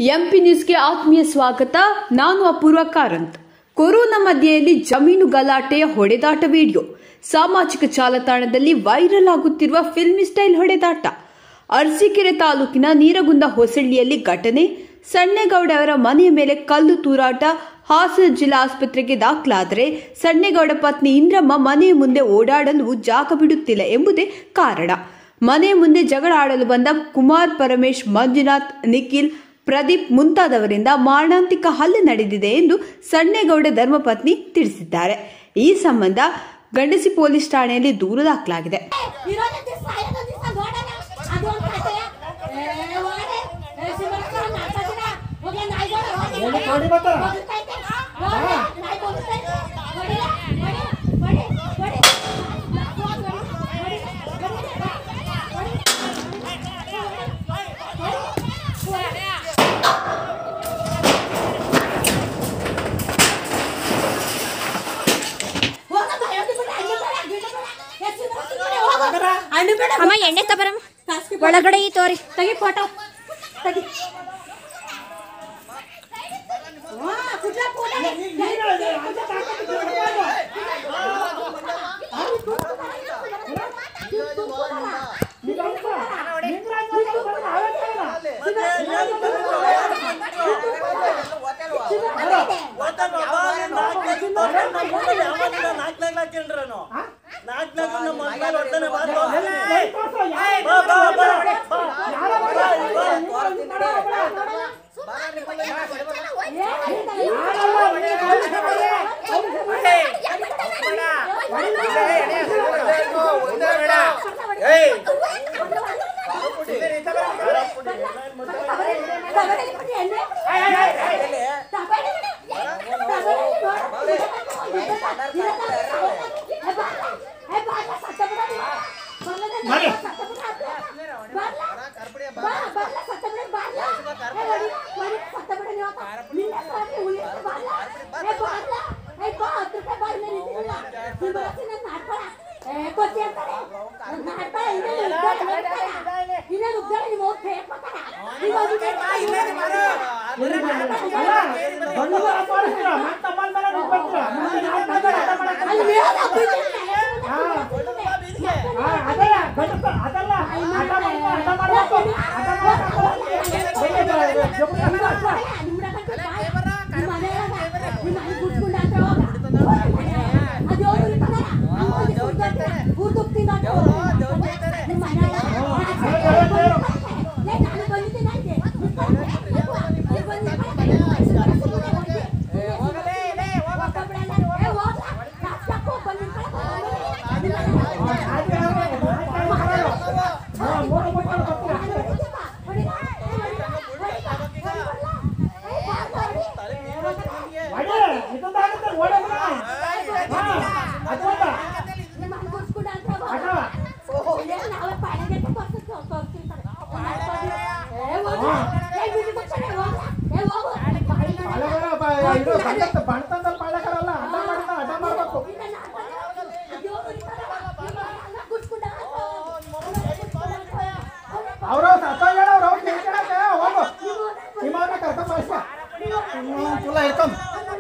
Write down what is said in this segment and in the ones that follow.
MP ನ್ಯೂಸ್ಗೆ ಆತ್ಮೀಯ ಸ್ವಾಗತ ನಾನು ಅಪೂರ್ವ ಕಾರಂತ್ ಕೊರೋನಾ ಮಧ್ಯೆಯಲ್ಲಿ ಜಮೀನು ಗಲಾಟೆಯ ಹೊಡೆದಾಟ ವಿಡಿಯೋ ಸಾಮಾಜಿಕ ಜಾಲತಾಣದಲ್ಲಿ ವೈರಲ್ ಆಗುತ್ತಿರುವ ಫಿಲ್ಮಿ ಸ್ಟೈಲ್ ಹೊಡೆದಾಟ ಅರಸೀಕೆರೆ ತಾಲೂಕಿನ ನೀರಗುಂದ ಹೊಸಳ್ಳಿಯಲ್ಲಿ ಘಟನೆ ಸಣ್ಣೇಗೌಡ ಅವರ ಮನೆಯ ಮೇಲೆ ಕಲ್ಲು ತೂರಾಟ ಹಾಸನ ಜಿಲ್ಲಾ ಆಸ್ಪತ್ರೆಗೆ ದಾಖಲಾದರೆ ಸಣ್ಣೇಗೌಡ ಪತ್ನಿ ಇಂದ್ರಮ್ಮ ಮನೆಯ ಮುಂದೆ ಓಡಾಡಲು ಜಾಗ ಬಿಡುತ್ತಿಲ್ಲ ಎಂಬುದೇ ಕಾರಣ ಮನೆಯ ಮುಂದೆ ಜಗಳ ಆಡಲು ಬಂದ ಕುಮಾರ್ ಪರಮೇಶ್ ಮಂಜುನಾಥ್ ನಿಖಿಲ್ ಪ್ರದೀಪ್ ಮುಂತಾದವರಿಂದ ಮಾರಣಾಂತಿಕ ಹಲ್ಲೆ ನಡೆದಿದೆ ಎಂದು ಸಣ್ಣೇಗೌಡ ಧರ್ಮಪತ್ನಿ ತಿಳಿಸಿದ್ದಾರೆ ಈ ಸಂಬಂಧ ಗಂಡಸಿ ಪೊಲೀಸ್ ಠಾಣೆಯಲ್ಲಿ ದೂರು ದಾಖಲಾಗಿದೆ ಇರೋದಕ್ಕೆ ಸಾಯೋದು ದಿವಸ ನೋಡೋಣ ಅದು ಒಂದು ಕಥೆ ಏ ಹೋಗಡೆ ಏ ಶಿವರಾಮ ನಾಟಕದ ಹೋಗಿ ನಾಯಿಗಳು ಹೋಗಿ ಎಲ್ಲಿ ಕೊಡಿ ಬರ್ತಾರ? ಹೋಗ್ತೈತೆ ಹೋಗಿ ನಾಯಿ ಹೋಗ್ತೈತೆ ಹೊಡಿಲ ಹೊಡಿ ಹೊಡಿ ಹೊಡಿ ಹೋಗಮ್ಮ ಹೋಗಿ ಬಿಡ ಹಂಗೆ ಬೇಡ ಹಂಗೆ ಬೇಡ ಎಷ್ಟು ಹೋಗ ಹಣ್ಣು ಬೇಡ ಅಮ್ಮ ಎಣ್ಣೆ ತಬರಮ್ಮ ಒಳಗಡೆ ಈ ತೋರಿ ತೆಗಿ ಫೋಟೋ ತೆಗಿ ವಾ ಕುಡ್ಲ ಫೋಟೋ ಬಣ್ತಂದಲ್ಲಿ ಪಾಳಕರಲ್ಲ ಅಡ್ಡ ಮಾಡಿದ ಅಡ್ಡ ಮಾಡ್ಬೇಕು ಅವ್ರ ಸತ್ತ ಹೇಳವ್ರ ಅವ್ರು ಕೇಳ್ಕೊಳಕ್ಕೆ ಹೋಗು ನಿಮ್ಮವ್ರನ್ನ ಕರ್ಕೊಂಡ್ ಬಯಸ್ಕೊ ಚುಲ್ಲ ಹಿಡ್ಕೊಂಡ್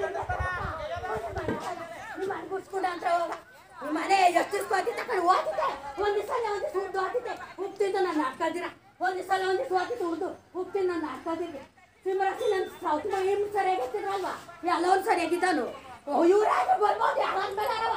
ಮನೆ ಎಷ್ಟು ಸ್ವಾತಿ ತಕೊಂಡು ಹೋಗಿದ್ದೆ ಒಂದ್ ದಿವಸ ಒಂದ್ ದಿವಸ ಉರ್ದು ಹಾಕಿದ್ದೆ ಉಪ್ತಿದ್ದು ನಾನು ನಾಟ್ಕದಿರ ಒಂದ್ ದಿವಸ ಒಂದ್ ದಿವಸ ಹೋಗಿದ್ದು ಉರ್ದು ಉಪ್ತಿದ್ದು ನಾನು ನಾಟ್ಕದಿರ್ಲಿ ಸಿಂಹರಾಶಿ ನನ್ನ ಸೌತ್ ಏನು ಸರಿಯಾಗಿತ್ತಿದ್ರಲ್ವಾ ಎಲ್ಲ ಒಂದು ಸರಿಯಾಗಿದ್ದಾನು ಇವ್ರಾಗ ಬರ್ಬೋದು ಯಾವಾಗ ಬೇಡ